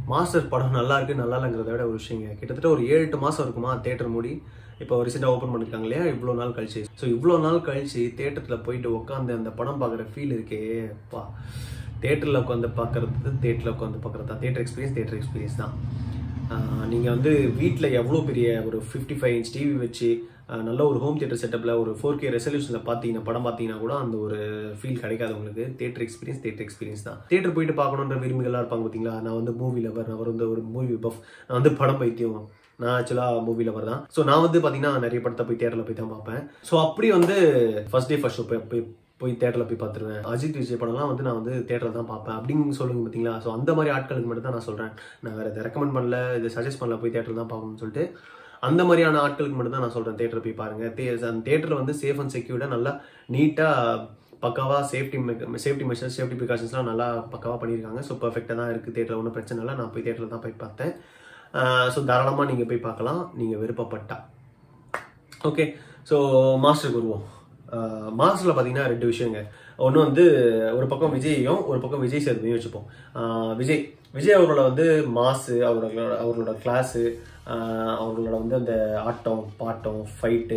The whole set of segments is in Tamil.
மாஸ்டர் படம் நல்லா இருக்கு நல்லா இல்லைங்கிறத விட ஒரு விஷயங்க கிட்டத்தட்ட ஒரு ஏழு எட்டு மாதம் இருக்குமா தேட்டர் மூடி இப்போ ரீசெண்டாக ஓப்பன் பண்ணிருக்காங்க இல்லையா இவ்வளோ நாள் கழிச்சு ஸோ இவ்வளோ நாள் கழிச்சு தேட்டரில் போயிட்டு உட்காந்து அந்த படம் பார்க்குற ஃபீல் இருக்கே பா தேட்டரில் உட்காந்து பார்க்குறது தேட்டரில் உட்காந்து பார்க்குறது தான் தேட்டர் எக்ஸ்பீரியன்ஸ் தேட்டர் எக்ஸ்பீரியன்ஸ் தான் நீங்கள் வந்து வீட்டில் எவ்வளோ பெரிய ஒரு ஃபிஃப்டி ஃபைவ் இன்ச் டிவி வச்சு ஆஹ் நல்ல ஒரு ஹோம் தியேட்டர் செட்டப்பில் ஒரு ஃபோர் கே ரெசல்யூஷனில் பார்த்தீங்கன்னா படம் பார்த்தீங்கன்னா கூட அந்த ஒரு ஃபீல் கிடைக்காது உங்களுக்கு தேட்டர் எக்ஸ்பீரியன்ஸ் தேட்டர் எக்ஸ்பீரியன்ஸ் தான் தேட்டர் போயிட்டு பார்க்கணுன்ற விரும்பிகளாக இருப்பாங்க பார்த்தீங்களா நான் வந்து மூவி லவர் நான் வந்து ஒரு மூவி பஃப் நான் வந்து படம் பைத்தியம் நான் ஆக்சுவலாக மூவி லவர் தான் ஸோ நான் வந்து பார்த்தீங்கன்னா நிறைய படத்தை போய் தேட்டரில் போய் தான் பார்ப்பேன் ஸோ அப்படி வந்து ஃபர்ஸ்ட் டே ஃபர்ஸ்ட் ஷோ போய் போய் போய் தேட்டரில் போய் பார்த்துருவேன் அஜித் விஜய் படம்லாம் வந்து நான் வந்து தேட்டரில் தான் பார்ப்பேன் அப்படின்னு சொல்லுங்க பார்த்தீங்களா ஸோ அந்த மாதிரி ஆட்களுக்கு மட்டும் தான் நான் சொல்கிறேன் நான் வேறு இதை ரெக்கமெண்ட் பண்ணல இது சஜஸ்ட் பண்ணல போய் தேட்டரில் தான் பார்க்கணும்னு சொல்லிட்டு அந்த மாதிரியான ஆட்களுக்கு மட்டும் தான் நான் சொல்கிறேன் தேட்டர் போய் பாருங்க தே அந்த தேட்டரில் வந்து சேஃப் அண்ட் செக்யூர்டாக நல்லா நீட்டாக பக்காவாக சேஃப்டி சேஃப்டி மெஷர்ஸ் சேஃப்டி ப்ரிகாஷன்ஸ்லாம் நல்லா பக்காவாக பண்ணியிருக்காங்க ஸோ பர்ஃபெக்டாக தான் இருக்குது தேட்டரில் ஒன்றும் பிரச்சனை இல்லை நான் போய் தேட்டரில் தான் போய் பார்த்தேன் ஸோ தாராளமாக நீங்கள் போய் பார்க்கலாம் நீங்கள் விருப்பப்பட்டா ஓகே ஸோ மாஸ்டருக்கு வருவோம் மாஸ்டரில் பார்த்தீங்கன்னா ரெண்டு விஷயங்க ஒன்று வந்து ஒரு பக்கம் விஜயையும் ஒரு பக்கம் விஜய் சேதுபதியும் வச்சுப்போம் ஆஹ் விஜய் விஜய் அவரோட வந்து மாசு அவரோட அவர்களோட கிளாஸு அவர்களோட வந்து அந்த ஆட்டம் பாட்டம் ஃபைட்டு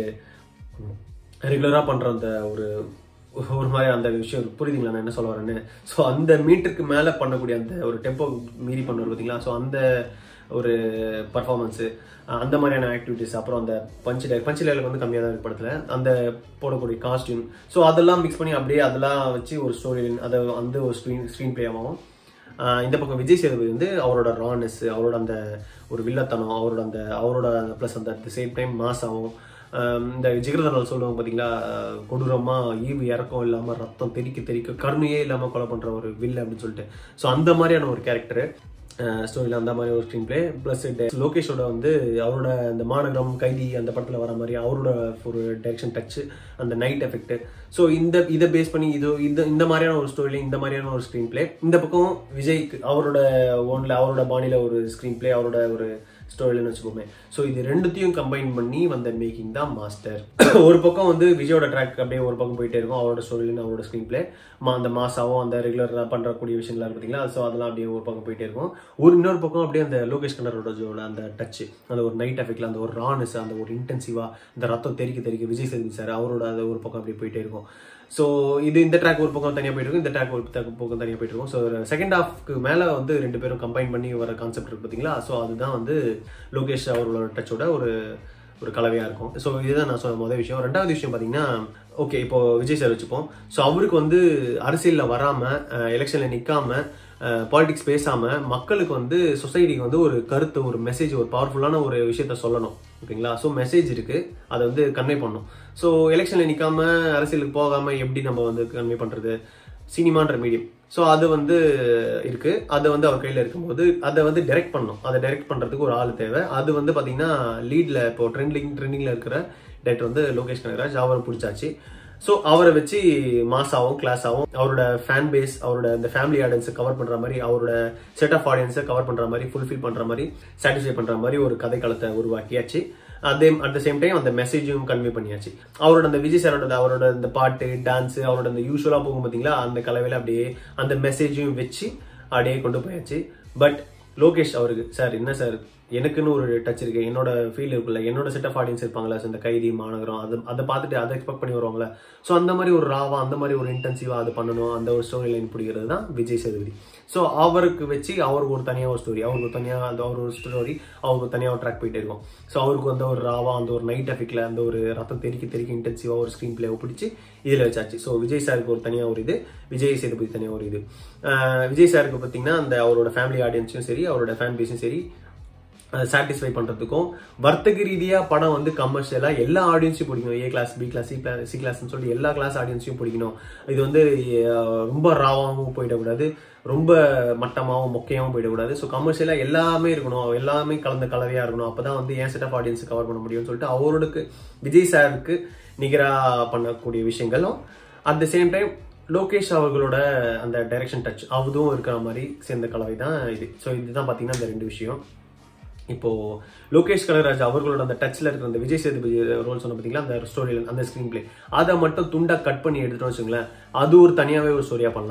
ரெகுலராக பண்ணுற அந்த ஒரு ஒரு மாதிரி அந்த விஷயம் புரியுதுங்களா நான் என்ன சொல்ல வரேன்னு ஸோ அந்த மீட்டருக்கு மேலே பண்ணக்கூடிய அந்த ஒரு டெம்போ மீறி பண்ணுவார் பார்த்தீங்களா ஸோ அந்த ஒரு பர்ஃபார்மன்ஸு அந்த மாதிரியான ஆக்டிவிட்டிஸ் அப்புறம் அந்த பஞ்சு டே பஞ்சு டைலாக் வந்து கம்மியாக தான் இருக்கு படத்தில் அந்த போடக்கூடிய காஸ்டியூம் ஸோ அதெல்லாம் மிக்ஸ் பண்ணி அப்படியே அதெல்லாம் வச்சு ஒரு ஸ்டோரி அதை வந்து ஒரு ஸ்க்ரீன் ஸ்க்ரீன் பிளே ஆகும் ஆஹ் இந்த பக்கம் விஜய் சேதுபதி வந்து அவரோட ரானஸ் அவரோட அந்த ஒரு வில்லத்தனம் அவரோட அந்த அவரோட ப்ளஸ் அந்த அட் த சேம் டைம் மாசாவும் ஆஹ் இந்த ஜிகர்தனால் சொல்லுவாங்க பார்த்தீங்களா ஆஹ் கொடூரமா ஈவு இறக்கம் இல்லாமல் ரத்தம் தெறிக்க தெறிக்க கருணையே இல்லாமல் கொலை பண்ணுற ஒரு வில் அப்படின்னு சொல்லிட்டு ஸோ அந்த மாதிரியான ஒரு கேரக்டர் ஸ்டோரியில் அந்த மாதிரி ஒரு ஸ்க்ரீன் பிளே ப்ளஸ் லோகேஷோட வந்து அவரோட அந்த மாநகரம் கைதி அந்த படத்தில் வர மாதிரி அவரோட ஒரு டைரக்ஷன் டச்சு அந்த நைட் எஃபெக்ட் ஸோ இந்த இதை பேஸ் பண்ணி இது இந்த இந்த மாதிரியான ஒரு ஸ்டோரியில் இந்த மாதிரியான ஒரு ஸ்க்ரீன் பிளே இந்த பக்கம் விஜய்க்கு அவரோட ஓனில் அவரோட பாணியில் ஒரு ஸ்க்ரீன் பிளே அவரோட ஒரு ஸ்டோரியில்னு வச்சுக்கோமே ஸோ இது ரெண்டுத்தையும் கம்பைன் பண்ணி வந்த மேக்கிங் தான் மாஸ்டர் ஒரு பக்கம் வந்து விஜயோட ட்ராக் அப்படியே ஒரு பக்கம் போயிட்டே இருக்கும் அவரோட ஸ்டோரியில அவரோட ஸ்க்ரீன் பிளே அந்த மாசாவும் அந்த ரெகுலராக பண்ணுறக்கூடிய விஷயங்கள்லாம் இருக்கு பார்த்தீங்களா ஸோ அதெல்லாம் அப்படியே ஒரு பக்கம் போயிட்டே இருக்கும் ஒரு இன்னொரு பக்கம் அப்படியே அந்த லோகேஷ் கண்ணரோட ஜோட அந்த டச் அந்த ஒரு நைட் எஃபெக்ட்ல அந்த ஒரு ரானஸ் அந்த ஒரு இன்டென்சிவா இந்த ரத்தம் தெறிக்க தெறிக்க விஜய் சேதுபதி சார் அவரோட அது ஒரு பக்கம் அப்படியே போயிட்டே இருக்கும் ஸோ இது இந்த ட்ராக் ஒரு பக்கம் தனியாக போயிட்டு இருக்கும் இந்த ட்ராக் ஒரு பக்கம் பக்கம் தனியாக போயிட்டு இருக்கும் ஸோ செகண்ட் ஹாஃப்க்கு மேலே வந்து ரெண்டு பேரும் கம்பைன் பண்ணி வர கான்செப்ட் இருக்கு பார்த்தீங்களா ஸோ அதுதான் வந்து லோகேஷ் அவரோட டச்சோட ஒரு ஒரு கலவையாக இருக்கும் ஸோ இதுதான் நான் சொன்ன முதல் விஷயம் ரெண்டாவது விஷயம் பார்த்தீங்கன்னா ஓகே இப்போ விஜய் சார் வச்சுப்போம் ஸோ அவருக்கு வந்து அரசியலில் வராமல் எலெக்ஷனில் நிற்காம பாலிடிக்ஸ் பேசாமல் மக்களுக்கு வந்து சொசைட்டிக்கு வந்து ஒரு கருத்து ஒரு மெசேஜ் ஒரு பவர்ஃபுல்லான ஒரு விஷயத்த சொல்லணும் ஓகேங்களா ஸோ மெசேஜ் இருக்கு அதை வந்து கன்வே பண்ணணும் ஸோ எலெக்ஷனில் நிற்காம அரசியலுக்கு போகாமல் எப்படி நம்ம வந்து கன்வே பண்ணுறது சினிமான்ற மீடியம் ஸோ அது வந்து இருக்கு அது வந்து அவர் கையில் இருக்கும்போது அதை வந்து டைரக்ட் பண்ணணும் அதை டைரக்ட் பண்ணுறதுக்கு ஒரு ஆள் தேவை அது வந்து பார்த்தீங்கன்னா லீடில் இப்போ ட்ரெண்டிங் ட்ரெண்டிங்கில் இருக்கிற டேரக்டர் வந்து லோகேஷ் கனகராஜ் அவர் பிடிச்சாச்சு ஸோ அவரை வச்சு மாசாவும் கிளாஸ் ஆகும் அவரோட ஃபேன் பேஸ் அவரோட அந்த ஃபேமிலி ஆடியன்ஸை கவர் பண்ற மாதிரி அவரோட செட் ஆஃப் ஆடியன்ஸை கவர் பண்ற மாதிரி ஃபுல்ஃபில் பண்ற மாதிரி சாட்டிஸ்ஃபை பண்ற மாதிரி ஒரு கதைக்களத்தை உருவாக்கியாச்சு அதே அட் த சேம் டைம் அந்த மெசேஜும் கன்வே பண்ணியாச்சு அவரோட அந்த விஜய் சாரோட அவரோட அந்த பாட்டு டான்ஸ் அவரோட அந்த யூஸ்வலா போகும் பார்த்தீங்களா அந்த கலவையில அப்படியே அந்த மெசேஜையும் வச்சு அப்படியே கொண்டு போயாச்சு பட் லோகேஷ் அவருக்கு சார் என்ன சார் எனக்குன்னு ஒரு டச் இருக்கு என்னோட ஃபீல் இருக்குல்ல என்னோட செட் ஆஃப் ஆடியன்ஸ் இருப்பாங்களா இந்த கைதி மாநகரம் அது அதை பார்த்துட்டு அதை எக்ஸ்பெக்ட் பண்ணி வருவாங்களே ஸோ அந்த மாதிரி ஒரு ராவா அந்த மாதிரி ஒரு இன்டென்சிவா அது பண்ணணும் அந்த ஒரு ஸ்டோரி லைன் பிடிக்கிறது தான் விஜய் சேதுபதி ஸோ அவருக்கு வச்சு அவருக்கு ஒரு தனியாக ஒரு ஸ்டோரி அவருக்கு ஒரு தனியாக அந்த ஒரு ஸ்டோரி அவருக்கு தனியாக ஒரு ட்ராக் போயிட்டே இருக்கும் ஸோ அவருக்கு வந்து ஒரு ராவா அந்த ஒரு நைட் எஃபெக்ட்ல அந்த ஒரு ரத்தம் தெறிக்க தெறிக்க இன்டென்சிவா ஒரு ஸ்க்ரீன் பிளேவை பிடிச்சி இதில் வச்சாச்சு ஸோ விஜய் சாருக்கு ஒரு தனியாக ஒரு இது விஜய் சேதுபதி தனியாக ஒரு இது ஆஹ் விஜய் சாருக்கு பார்த்தீங்கன்னா அந்த அவரோட ஃபேமிலி ஆடியன்ஸும் சரி அவரோட ஃபேன் பேஸும் சரி சாட்டிஸ்ஃபை பண்ணுறதுக்கும் வர்த்தக ரீதியாக படம் வந்து கமர்ஷியலாக எல்லா ஆடியன்ஸையும் பிடிக்கணும் A class B class C class C கிளாஸ்னு சொல்லி எல்லா கிளாஸ் ஆடியன்ஸையும் பிடிக்கணும் இது வந்து அஹ், ரொம்ப ராவாகவும் போயிடக்கூடாது ரொம்ப மட்டமாகவும் மொக்கையாகவும் போயிடக்கூடாது ஸோ கமர்ஷியலாக எல்லாமே இருக்கணும் எல்லாமே கலந்த கலவையாக இருக்கணும் அப்போ தான் வந்து ஏன் செட் ஆஃப் ஆடியன்ஸ் கவர் பண்ண முடியும்னு சொல்லிட்டு அவரோடுக்கு விஜய் சாருக்கு நிகராக பண்ணக்கூடிய விஷயங்களும் at the same time Lokesh அவர்களோட அந்த டைரக்ஷன் டச் அதுவும் இருக்கிற மாதிரி சேர்ந்த கலவை தான் இது ஸோ இதுதான் பார்த்தீங்கன்னா இந்த ரெண்டு விஷயம் இப்போ லோகேஷ் கனகராஜ் அவர்களோட அந்த டச்ல இருக்கிற அந்த விஜய் சேதுபதி ரோல் சொன்ன பார்த்தீங்களா அந்த ஸ்டோரியில் அந்த ஸ்க்ரீன் பிளே அதை மட்டும் துண்டா கட் பண்ணி எடுத்துட்டோம் வச்சுங்களேன் அது ஒரு தனியாகவே ஒரு ஸ்டோரியா பண்ணலாம்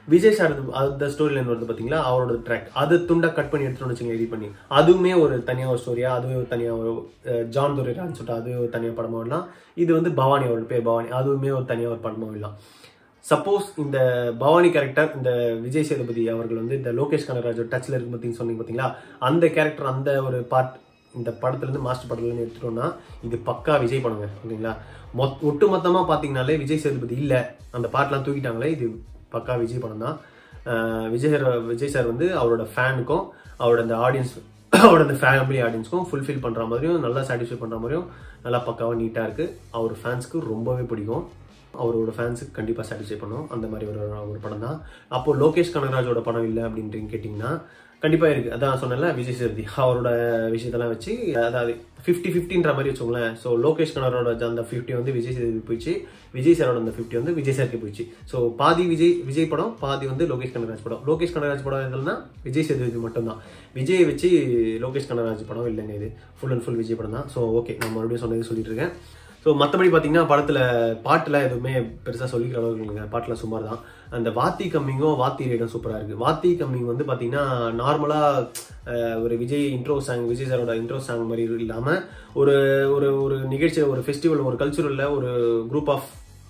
விஜய் சார் அந்த ஸ்டோரி லைன் வருது பாத்தீங்களா அவரோட ட்ராக் அது துண்டா கட் பண்ணி எடுத்துட்டு வச்சுங்க எடிட் பண்ணி அதுவுமே ஒரு தனியா ஒரு ஸ்டோரியா அதுவே ஒரு தனியா ஒரு அஹ், ஜான் துரைரான்னு சொல்லிட்டு அது ஒரு தனியா படமா விடலாம் இது வந்து பவானி அவரோட பேர் பவானி அதுவுமே ஒரு தனியா ஒரு படமா விடலாம் சப்போஸ் இந்த பவானி கேரக்டர் இந்த விஜய் சேதுபதி அவர்கள் வந்து இந்த லோகேஷ் கனகராஜ் டச்ல இருக்கு பார்த்தீங்கன்னு சொன்னீங்க பார்த்தீங்களா அந்த கேரக்டர் அந்த ஒரு பார்ட் இந்த படத்துல இருந்து மாஸ்டர் படத்துல இருந்து எடுத்துட்டோம்னா இது பக்கா விஜய் படங்க ஓகேங்களா மொத் ஒட்டு மொத்தமா பாத்தீங்கன்னாலே விஜய் சேதுபதி இல்ல அந்த பாட்டெல்லாம் தூக்கிட்டாங்களே இது பக்கா விஜய் படம் தான் அஹ் விஜய் சார் விஜய் சார் வந்து அவரோட ஃபேனுக்கும் அவரோட அந்த ஆடியன்ஸ் அவரோட அந்த ஃபேமிலி ஆடியன்ஸ்க்கும் ஃபுல்ஃபில் பண்ற மாதிரியும் நல்லா சாட்டிஸ்ஃபை பண்ற மாதிரியும் நல்லா பக்காவா நீட்டா இருக்கு அவர் ஃபேன்ஸ்க்கு ரொம்பவே பிடிக்கும் அவரோட ஃபேன்ஸுக்கு கண்டிப்பாக சாட்டிஸ்ஃபை பண்ணும் அந்த மாதிரி ஒரு ஒரு படம் தான் அப்போ லோகேஷ் கனகராஜோட படம் இல்லை அப்படின்றீங்க கேட்டிங்கன்னா கண்டிப்பாக இருக்கு அதான் சொன்னேன்ல விஜய் சேதுபதி அவரோட விஷயத்தெல்லாம் வச்சு அதாவது ஃபிஃப்டி ஃபிஃப்டின்ற மாதிரி வச்சுக்கோங்களேன் ஸோ லோகேஷ் கனகரோட அந்த ஃபிஃப்டி வந்து விஜய் சேதுபதி போயிடுச்சு விஜய் சாரோட அந்த ஃபிஃப்டி வந்து விஜய் சாருக்கு போயிடுச்சு ஸோ பாதி விஜய் விஜய் படம் பாதி வந்து லோகேஷ் கனகராஜ் படம் லோகேஷ் கனகராஜ் படம் எதுனா விஜய் சேதுபதி மட்டும்தான் விஜய் வச்சு லோகேஷ் கனகராஜ் படம் இல்லைங்க இது ஃபுல் அண்ட் ஃபுல் விஜய் படம் தான் ஸோ ஓகே நான் மறுபடியும் சொன்னது சொல்லிட்டு இருக்கேன் ஸோ மற்றபடி பார்த்தீங்கன்னா படத்தில் பாட்டில் எதுவுமே பெருசாக சொல்லிக்கிற அளவுக்கு இல்லைங்க பாட்டில் சுமார் தான் அந்த வாத்தி கம்மிங்கும் வாத்தி ரேடும் சூப்பராக இருக்குது வாத்தி கம்மிங் வந்து பார்த்தீங்கன்னா நார்மலாக ஒரு விஜய் இன்ட்ரோ சாங் விஜய் சாரோட இன்ட்ரோ சாங் மாதிரி இல்லாமல் ஒரு ஒரு ஒரு நிகழ்ச்சியில் ஒரு ஃபெஸ்டிவல் ஒரு கல்ச்சுரலில் ஒரு குரூப் ஆஃப்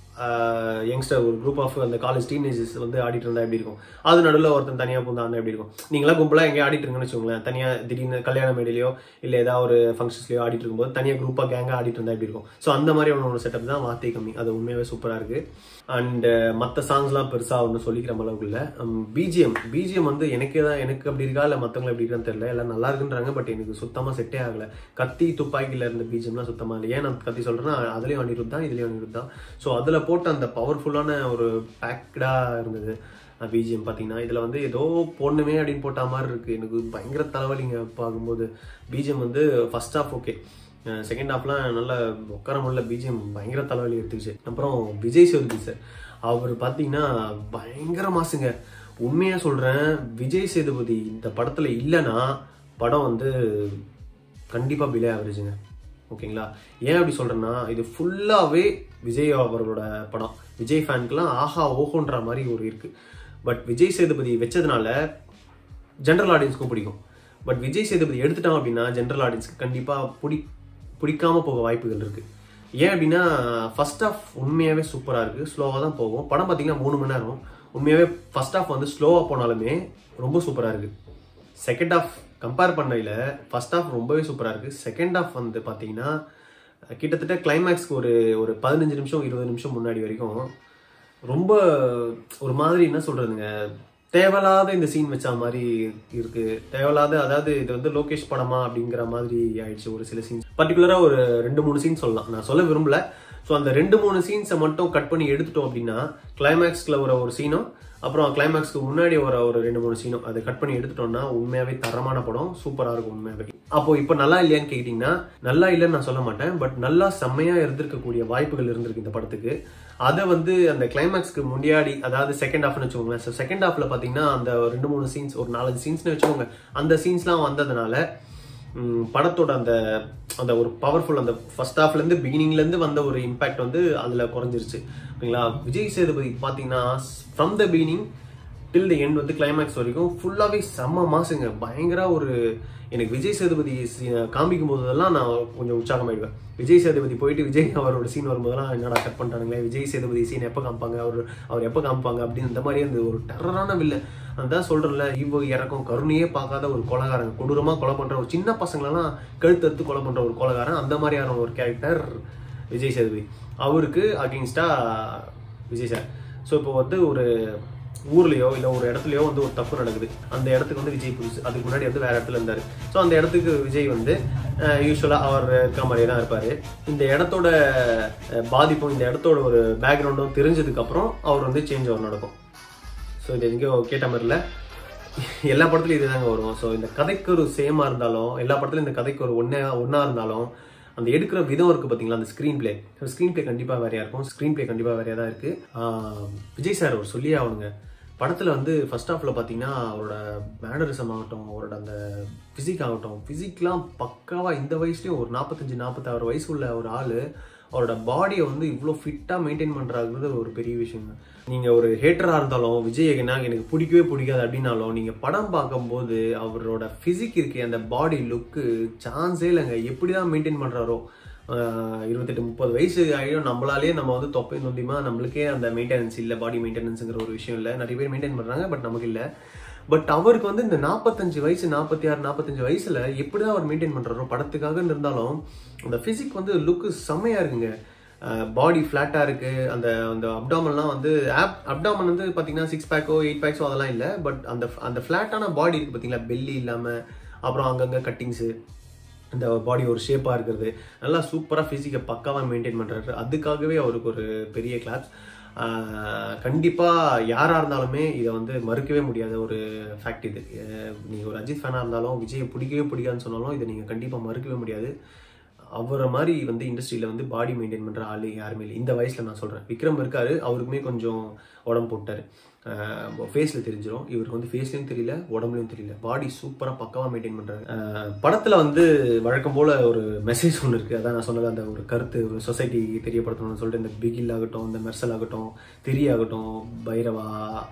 யங்ஸ்டர் ஒரு குரூப் ஆஃப் அந்த காலேஜ் டீனேஜர்ஸ் வந்து ஆடிட்டு இருந்தா எப்படி இருக்கும் அது நடுவில் ஒருத்தன் தனியாக பூந்தாண்டா எப்படி இருக்கும் நீங்களாம் கும்பலாக எங்கேயும் ஆடிட்டு இருக்கீங்கன்னு வச்சுக்கோங்களேன் தனியாக திடீர்னு கல்யாண மேடையிலையோ இல்லை ஏதாவது ஒரு ஃபங்க்ஷன்ஸ்லையோ ஆடிட்டு இருக்கும்போது தனியாக குரூப்பாக கேங்காக ஆடிட்டு இருந்தா எப்படி இருக்கும் ஸோ அந்த மாதிரி ஒன்று ஒரு செட்டப் தான் வார்த்தை கம்மி அது உண்மையாகவே சூப்பராக இருக்கு அண்ட் மற்ற சாங்ஸ்லாம் பெருசாக ஒன்றும் சொல்லிக்கிற அளவுக்கு இல்லை பிஜிஎம் பிஜிஎம் வந்து எனக்கே தான் எனக்கு அப்படி இருக்கா இல்லை மற்றவங்க எப்படி இருக்கான்னு தெரியல எல்லாம் நல்லா இருக்குன்றாங்க பட் எனக்கு சுத்தமாக செட்டே ஆகலை கத்தி துப்பாக்கியில் இருந்த பிஜிஎம்லாம் சுத்தமாக இல்லை ஏன் நான் கத்தி சொல்கிறேன்னா அதுலேயும் அனிருத் தான் இதுலேயும் அனிருத் தான் ஸோ அதில் போட்ட அந்த பவர்ஃபுல்லான ஒரு பேக்டாக இருந்தது பிஜிஎம் பார்த்தீங்கன்னா இதில் வந்து ஏதோ பொண்ணுமே அப்படின்னு போட்ட மாதிரி இருக்குது எனக்கு பயங்கர தலைவலிங்க பார்க்கும்போது பிஜிஎம் வந்து ஃபர்ஸ்ட் ஆஃப் ஓகே செகண்ட் ஹாஃப்லாம் நல்லா உட்கார முடியல பிஜிஎம் பயங்கர தலைவலி எடுத்துக்கிச்சு அப்புறம் விஜய் சேதுபதி சார் அவர் பார்த்தீங்கன்னா பயங்கர மாசுங்க உண்மையாக சொல்கிறேன் விஜய் சேதுபதி இந்த படத்தில் இல்லைன்னா படம் வந்து கண்டிப்பாக பிலே ஆவரேஜுங்க ஓகேங்களா ஏன் அப்படி சொல்கிறேன்னா இது ஃபுல்லாகவே விஜய் அவர்களோட படம் விஜய் ஃபேனுக்குலாம் ஆஹா ஓஹோன்ற மாதிரி ஒரு இருக்குது பட் விஜய் சேதுபதி வச்சதுனால ஜென்ரல் ஆடியன்ஸ்க்கும் பிடிக்கும் பட் விஜய் சேதுபதி எடுத்துட்டான் அப்படின்னா ஜென்ரல் ஆடியன்ஸ்க்கு கண்டிப்பாக பிடி பிடிக்காம போக வாய்ப்புகள் இருக்குது ஏன் அப்படின்னா ஃபர்ஸ்ட் ஆஃப் உண்மையாகவே சூப்பராக இருக்குது ஸ்லோவாக தான் போகும் படம் பார்த்தீங்கன்னா மூணு மணி நேரம் உண்மையாகவே ஃபர்ஸ்ட் ஆஃப் வந்து ஸ்லோவாக போனாலுமே ரொம்ப சூப்பராக இருக்குது செகண்ட் ஆஃப் கம்பேர் பண்ணையில் ஃபர்ஸ்ட் ஆஃப் ரொம்பவே சூப்பராக இருக்குது செகண்ட் ஆஃப் வந்து பார்த்தீங்கன்னா கிட்டத்தட்ட கிளைமேக்ஸ்க்கு ஒரு ஒரு பதினஞ்சு நிமிஷம் இருபது நிமிஷம் முன்னாடி வரைக்கும் ரொம்ப ஒரு மாதிரி என்ன சொல்றதுங்க தேவையில்லாத இந்த சீன் வச்ச மாதிரி இருக்கு தேவையில்லாத அதாவது இது வந்து லோகேஷ் படமா அப்படிங்கிற மாதிரி ஆயிடுச்சு ஒரு சில சீன்ஸ் பர்டிகுலரா ஒரு ரெண்டு மூணு சீன் சொல்லலாம் நான் சொல்ல விரும்பல ஸோ அந்த ரெண்டு மூணு சீன்ஸை மட்டும் கட் பண்ணி எடுத்துட்டோம் அப்படின்னா கிளைமேக்ஸ்ல ஒரு ஒரு சீனும் அப்புறம் கிளைமேக்ஸ்க்கு முன்னாடி வர ஒரு ரெண்டு மூணு சீனும் அதை கட் பண்ணி எடுத்துட்டோம்னா உண்மையாவே தரமான படம் சூப்பரா இருக்கும் உண்மையாவே அப்போ இப்போ நல்லா இல்லையான்னு கேட்டீங்கன்னா நல்லா இல்லைன்னு நான் சொல்ல மாட்டேன் பட் நல்லா செம்மையா இருந்திருக்கக்கூடிய வாய்ப்புகள் இருந்திருக்கு இந்த படத்துக்கு அதை வந்து அந்த கிளைமேக்ஸ்க்கு முன்னாடி அதாவது செகண்ட் ஹாஃப்னு வச்சுக்கோங்களேன் ஸோ செகண்ட் ஹாஃப்ல பாத்தீங்கன்னா அந்த ரெண்டு மூணு சீன்ஸ் ஒரு நாலஞ்சு சீன்ஸ்னு வச்சுக்கோங்க அந்த சீன்ஸ்லாம் வந்ததுனால ம், படத்தோட அந்த அந்த ஒரு பவர்ஃபுல் அந்த ஃபர்ஸ்ட் ஹாஃப்ல இருந்து பிகினிங்ல இருந்து வந்த ஒரு இம்பாக்ட் வந்து அதுல குறைஞ்சிருச்சு ஓகேங்களா விஜய் சேதுபதி பாத்தீங்கன்னா from the beginning till the end வந்து கிளைமேக்ஸ் வரைக்கும் ஃபுல்லாவே செம்ம மாசுங்க பயங்கர ஒரு எனக்கு விஜய் சேதுபதி scene அ காமிக்கும் போதெல்லாம் நான் கொஞ்சம் உற்சாகமாயிடுவேன் விஜய் சேதுபதி போயிட்டு விஜய் அவரோட சீன் வரும்போதெல்லாம் என்னடா கட் பண்ணிட்டானுங்களே விஜய் சேதுபதி சீன் எப்போ காமிப்பாங்க அவர் அவர் எப்போ காமிப்பாங்க அப்படின்னு இந்த மாதிரி அந்த ஒரு டெரரான வில்ல அதான் சொல்றேன்ல ஈவோ இறக்கம் கருணையே பார்க்காத ஒரு கொலகாரன் கொடூரமா கொலை பண்ற ஒரு சின்ன பசங்களெல்லாம் கழுத்தறுத்து கொலை பண்ற ஒரு கொலகாரன் அந்த மாதிரியான ஒரு கேரக்டர் விஜய் சேதுபதி அவருக்கு அகெயின்ஸ்டா விஜய் சார் ஸோ இப்போ வந்து ஒரு ஊர்லயோ இல்ல ஒரு இடத்துலயோ வந்து ஒரு தப்பு நடக்குது அந்த இடத்துக்கு வந்து விஜய் புதுசு அதுக்கு முன்னாடி வந்து வேற இடத்துல இருந்தாரு ஸோ அந்த இடத்துக்கு விஜய் வந்து யூஸ்வலா அவர் இருக்க மாதிரியே தான் இருப்பாரு இந்த இடத்தோட அஹ், பாதிப்பும் இந்த இடத்தோட ஒரு பேக்ரவுண்டும் தெரிஞ்சதுக்கு அப்புறம் அவர் வந்து சேஞ்ச் ஓவர் நடக்கும் ஸோ இது எங்கேயோ கேட்ட மாதிரி இல்லை எல்லா படத்துலையும் இதுதாங்க வரும் ஸோ இந்த கதைக்கு ஒரு சேமா இருந்தாலும் எல்லா படத்துலையும் இந்த கதைக்கு ஒரு ஒன்றா ஒன்றா இருந்தாலும் அந்த எடுக்கிற விதம் இருக்கு பார்த்தீங்களா அந்த ஸ்க்ரீன் பிளே ஸ்க்ரீன் பிளே கண்டிப்பாக வேறையா இருக்கும் ஸ்க்ரீன் பிளே கண்டிப்பாக வேறையா தான் இருக்கு ஆஹ் விஜய் சார் அவர் சொல்லியே ஆகணுங்க படத்தில் வந்து ஃபர்ஸ்ட் ஹாஃப்ல பார்த்தீங்கன்னா அவரோட மேனரிசம் ஆகட்டும் அவரோட அந்த ஃபிசிக் ஆகட்டும் ஃபிசிக்லாம் பக்காவாக இந்த வயசுலேயும் ஒரு நாற்பத்தஞ்சு நாற்பத்தாறு வயசு உள்ள ஒரு ஆள் அவரோட பாடியை வந்து இவ்வளோ ஃபிட்டாக மெயின்டைன் பண்ணுறாங்கிறது ஒரு பெரிய விஷயம் தான் நீங்கள் ஒரு ஹேட்டராக இருந்தாலும் விஜய் என்ன எனக்கு பிடிக்கவே பிடிக்காது அப்படின்னாலும் நீங்கள் படம் பார்க்கும்போது அவரோட ஃபிசிக் இருக்கே அந்த பாடி லுக்கு சான்ஸே இல்லைங்க எப்படி தான் மெயின்டைன் பண்ணுறாரோ இருபத்தெட்டு முப்பது வயசு ஆகிடும் நம்மளாலேயே நம்ம வந்து தொப்பை நொந்திமா நம்மளுக்கே அந்த மெயின்டெனன்ஸ் இல்லை பாடி மெயின்டெனன்ஸுங்கிற ஒரு விஷயம் இல்லை நிறைய பேர் மெயின்டைன் பண்ணுறாங்க பட் நமக்கு இல்லை பட் அவருக்கு வந்து இந்த நாற்பத்தஞ்சு வயசு நாற்பத்தி ஆறு நாற்பத்தஞ்சு வயசுல எப்படி தான் அவர் மெயின்டைன் பண்றாரோ படத்துக்காக இருந்தாலும் அந்த ஃபிசிக் வந்து லுக்கு செம்மையா இருக்குங்க பாடி ஃப்ளாட்டாக இருக்கு அந்த அந்த அப்டாமன்லாம் வந்து ஆப் அப்டாமன் வந்து பார்த்தீங்கன்னா சிக்ஸ் பேக்கோ எயிட் பேக்ஸோ அதெல்லாம் இல்லை பட் அந்த அந்த ஃப்ளாட்டான பாடி இருக்கு பார்த்தீங்களா பெல்லி இல்லாமல் அப்புறம் அங்கங்கே கட்டிங்ஸு இந்த பாடி ஒரு ஷேப்பாக இருக்கிறது நல்லா சூப்பராக ஃபிசிக்கை பக்காவாக மெயின்டைன் பண்ணுறாரு அதுக்காகவே அவருக்கு ஒரு பெரிய கிளாஸ் கண்டிப்பாக யாராக இருந்தாலுமே இதை வந்து மறுக்கவே முடியாத ஒரு ஃபேக்ட் இது நீங்கள் ஒரு அஜித் ஃபேனாக இருந்தாலும் விஜயை பிடிக்கவே பிடிக்காதுன்னு சொன்னாலும் இதை நீங்கள் கண்டிப்பாக மறுக்கவே முடியாது அவரை மாதிரி வந்து இண்டஸ்ட்ரியில் வந்து பாடி மெயின்டைன் பண்ணுற ஆள் யாருமே இல்லை இந்த வயசில் நான் சொல்கிறேன் விக்ரம் இருக்காரு அவருக்குமே கொஞ்சம் உடம்பு போட்டார் ஃபேஸில் தெரிஞ்சிடும் இவருக்கு வந்து ஃபேஸ்லையும் தெரியல உடம்புலையும் தெரியல பாடி சூப்பராக பக்காவாக மெயின்டைன் பண்ணுறாரு படத்தில் வந்து வழக்கம் போல் ஒரு மெசேஜ் ஒன்று இருக்குது அதான் நான் சொன்னது அந்த ஒரு கருத்து ஒரு சொசைட்டி தெரியப்படுத்தணும்னு சொல்லிட்டு இந்த பிகில் ஆகட்டும் இந்த மெர்சல் ஆகட்டும் தெரி ஆகட்டும் பைரவா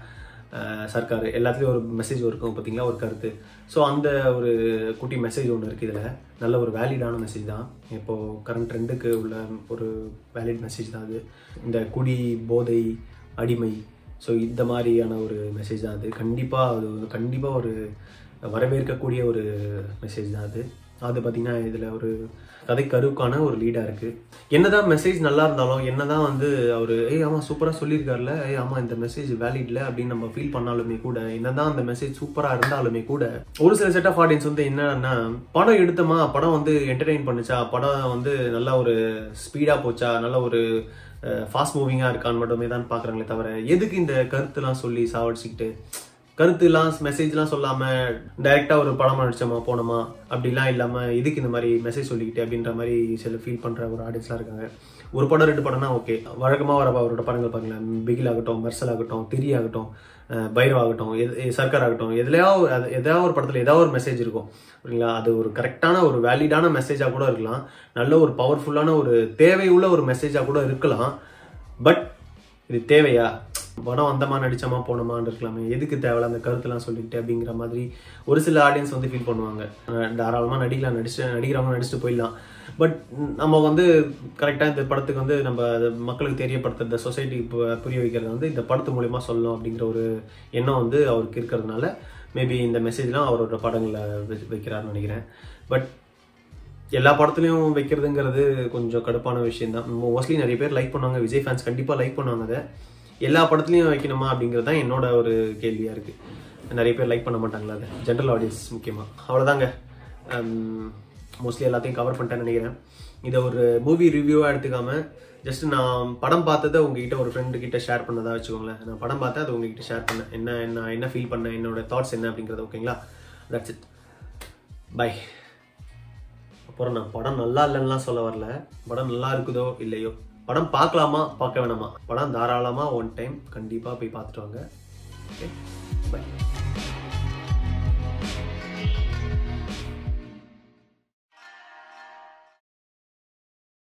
சர்க்கார் எல்லாத்துலேயும் ஒரு மெசேஜ் இருக்கும் பார்த்தீங்களா ஒரு கருத்து ஸோ அந்த ஒரு குட்டி மெசேஜ் ஒன்று இருக்குது இதில் நல்ல ஒரு வேலிடான மெசேஜ் தான் இப்போது கரண்ட் ட்ரெண்டுக்கு உள்ள ஒரு வேலிட் மெசேஜ் தான் அது இந்த குடி போதை அடிமை ஸோ இந்த மாதிரியான ஒரு மெசேஜ் தான் அது கண்டிப்பாக அது கண்டிப்பாக ஒரு வரவேற்கக்கூடிய ஒரு மெசேஜ் தான் அது அது பார்த்தீங்கன்னா இதில் ஒரு கதை கருவுக்கான ஒரு லீடாக இருக்குது என்னதான் மெசேஜ் நல்லா இருந்தாலும் என்னதான் வந்து அவர் ஏய் ஆமாம் சூப்பராக சொல்லியிருக்காருல ஏய் ஆமாம் இந்த மெசேஜ் வேலிட்ல அப்படின்னு நம்ம ஃபீல் பண்ணாலுமே கூட என்னதான் அந்த மெசேஜ் சூப்பராக இருந்தாலுமே கூட ஒரு சில செட் ஆஃப் ஆடியன்ஸ் வந்து என்னன்னா படம் எடுத்தோமா படம் வந்து என்டர்டெயின் பண்ணுச்சா படம் வந்து நல்ல ஒரு ஸ்பீடாக போச்சா நல்ல ஒரு ஃபாஸ்ட் மூவிங்காக இருக்கான்னு மட்டுமே தான் பார்க்குறாங்களே தவிர எதுக்கு இந்த கருத்துலாம் சொல்லி சாவடிச்சுக்கிட்டு கருத்துலாம் மெசேஜ்லாம் சொல்லாமல் டைரெக்டாக ஒரு படம் நடிச்சோமா போனோமா அப்படிலாம் இல்லாமல் இதுக்கு இந்த மாதிரி மெசேஜ் சொல்லிக்கிட்டு அப்படின்ற மாதிரி சில ஃபீல் பண்ணுற ஒரு ஆடியன்ஸ்லாம் இருக்காங்க ஒரு படம் ரெண்டு படம்னா ஓகே வழக்கமாக வர அவரோட படங்கள் பாருங்களேன் பிகில் ஆகட்டும் மெர்சல் ஆகட்டும் திரி ஆகட்டும் பைரவ் ஆகட்டும் எது சர்க்கார் ஆகட்டும் எதுலையாவது அது எதாவது ஒரு படத்தில் ஏதாவது ஒரு மெசேஜ் இருக்கும் சரிங்களா அது ஒரு கரெக்டான ஒரு வேலிடான மெசேஜாக கூட இருக்கலாம் நல்ல ஒரு பவர்ஃபுல்லான ஒரு தேவையுள்ள ஒரு மெசேஜாக கூட இருக்கலாம் பட் இது தேவையா படம் வந்தமா நடிச்சோமா போனோமான்னு இருக்கலாமே எதுக்கு தேவையில்ல அந்த கருத்துலாம் சொல்லிட்டு அப்படிங்கிற மாதிரி ஒரு சில ஆடியன்ஸ் வந்து ஃபீல் பண்ணுவாங்க தாராளமாக நடிக்கலாம் நடிச்சு நடிக்கிறவங்க நடிச்சுட்டு போயிடலாம் பட் நம்ம வந்து கரெக்டாக இந்த படத்துக்கு வந்து நம்ம மக்களுக்கு தெரியப்படுத்த இந்த சொசைட்டி புரிய வைக்கிறது வந்து இந்த படத்து மூலயமா சொல்லணும் அப்படிங்கிற ஒரு எண்ணம் வந்து அவருக்கு இருக்கிறதுனால மேபி இந்த மெசேஜ்லாம் அவரோட படங்களில் வைக்கிறாருன்னு நினைக்கிறேன் பட் எல்லா படத்துலையும் வைக்கிறதுங்கிறது கொஞ்சம் கடுப்பான விஷயம் தான் மோஸ்ட்லி நிறைய பேர் லைக் பண்ணுவாங்க விஜய் ஃபேன்ஸ் கண்டிப்பாக லைக் பண்ணுவாங்க அதை எல்லா படத்துலையும் வைக்கணுமா அப்படிங்கிறது தான் என்னோட ஒரு கேள்வியாக இருக்குது நிறைய பேர் லைக் பண்ண மாட்டாங்களா அது ஜென்ரல் ஆடியன்ஸ் முக்கியமாக அவ்வளோதாங்க மோஸ்ட்லி எல்லாத்தையும் கவர் பண்ணிட்டேன்னு நினைக்கிறேன் இதை ஒரு மூவி ரிவ்யூவாக எடுத்துக்காம ஜஸ்ட் நான் படம் பார்த்ததை உங்ககிட்ட ஒரு ஃப்ரெண்டு கிட்ட ஷேர் பண்ணதா வச்சுக்கோங்களேன் நான் படம் பார்த்தேன் அதை உங்ககிட்ட ஷேர் பண்ணேன் என்ன என்ன என்ன ஃபீல் பண்ணேன் என்னோட தாட்ஸ் என்ன அப்படிங்கிறது ஓகேங்களா தட்ஸ் இட் பை அப்புறம் நான் படம் நல்லா இல்லைன்னுலாம் சொல்ல வரல படம் நல்லா இருக்குதோ இல்லையோ படம் பார்க்கலாமா பார்க்க வேணாமா படம் தாராளமாக ஒன் டைம் கண்டிப்பாக போய் பார்த்துட்டு வாங்க ஓகே பை